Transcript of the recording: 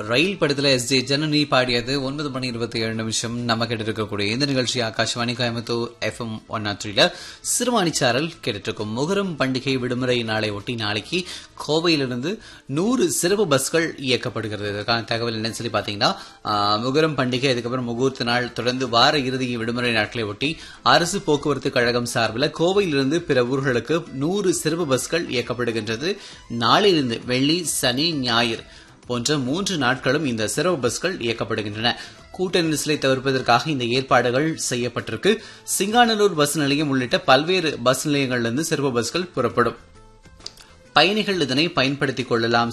ரயில் படத்துல S J Janani பாடியது ஒன்பது மணி இருபத்தி ஏழு நிமிஷம் நம்ம கேட்டு இருக்கக்கூடிய இந்த நிகழ்ச்சி Akashvani Coimbatore FM one not த்ரீல சிறுவாணி சாரல் கேட்டுட்டு இருக்கும் முகரம் பண்டிகை விடுமுறை நாளை ஒட்டி நாளைக்கு கோவையிலிருந்து நூறு சிறப்பு பஸ்கள் இயக்கப்படுகிறது இதற்கான தகவல் என்னன்னு சொல்லி பாத்தீங்கன்னா ஆஹ், முகரம் பண்டிகை அதுக்கப்புறம் முகூர்த்த நாள் தொடர்ந்து வார இறுதி விடுமுறை நாட்களை ஒட்டி அரசு போக்குவரத்து கழகம் சார்பில் கோவையிலிருந்து பிற ஊர்களுக்கு நூறு சிறப்பு பஸ்கள் இயக்கப்படுகின்றது நாளையிலிருந்து வெள்ளி சனி ஞாயிறு போன்ற மூன்று நாட்களும் இந்த சிறப்பு பஸ்கள் இயக்கப்படுகின்றன கூட்ட நெரிசலை தவிர்ப்பதற்காக இந்த ஏற்பாடுகள் செய்யப்பட்டிருக்கு சிங்காநல்லூர் பஸ் நிலையம் உள்ளிட்ட பல்வேறு பஸ் நிலையங்களிலிருந்து சிறப்பு பஸ்கள் புறப்படும் பயணிகள் இதனை பயன்படுத்திக் கொள்ளலாம்